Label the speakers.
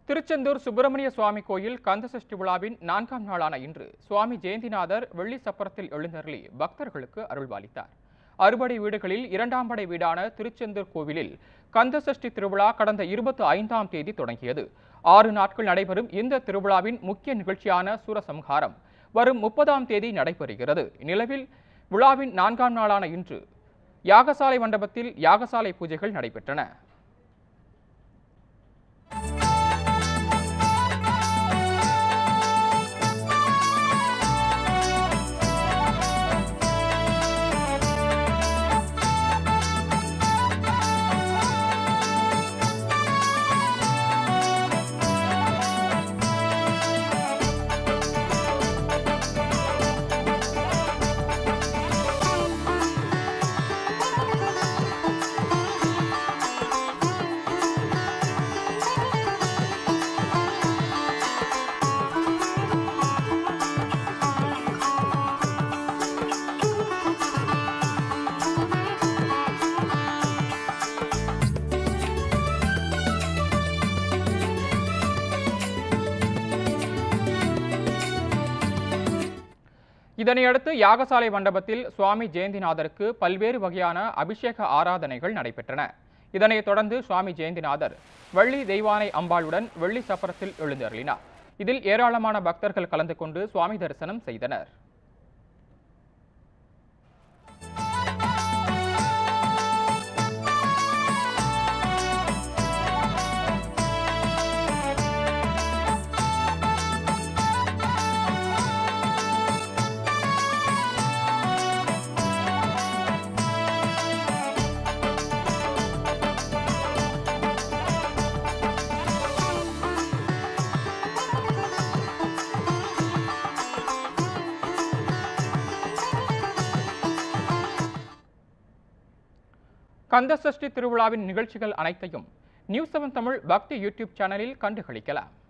Speaker 1: திருச்செந்தூர் சுப்பிரமணிய சுவாமி கோயில் கந்தசஷ்டி விழாவின் நான்காம் நாளான இன்று சுவாமி ஜெயந்திநாதர் வெள்ளி சப்பரத்தில் எழுந்தருளி பக்தர்களுக்கு அருள்பாலித்தார் அறுபடை வீடுகளில் இரண்டாம் படை வீடான திருச்செந்தூர் கோவிலில் கந்தசஷ்டி திருவிழா கடந்த இருபத்தி ஐந்தாம் தேதி தொடங்கியது ஆறு நாட்கள் நடைபெறும் இந்த திருவிழாவின் முக்கிய நிகழ்ச்சியான சூரசம்ஹாரம் வரும் முப்பதாம் தேதி நடைபெறுகிறது நிலவில் விழாவின் நான்காம் நாளான இன்று யாகசாலை மண்டபத்தில் யாகசாலை பூஜைகள் நடைபெற்றன இதனையடுத்து யாகசாலை மண்டபத்தில் சுவாமி ஜெயந்திநாதருக்கு பல்வேறு வகையான அபிஷேக ஆராதனைகள் நடைபெற்றன இதனைத் தொடர்ந்து சுவாமி ஜெயந்திநாதர் வள்ளி தெய்வானை அம்பாளுடன் வெள்ளி சப்பரத்தில் எழுந்தருளினார் இதில் ஏராளமான பக்தர்கள் கலந்து கொண்டு சுவாமி தரிசனம் செய்தனர் கந்தசஷ்டி திருவிழாவின் நிகழ்ச்சிகள் அனைத்தையும் நியூஸ் செவன் தமிழ் பக்தி யூடியூப் சேனலில் கண்டுகளிக்கலாம்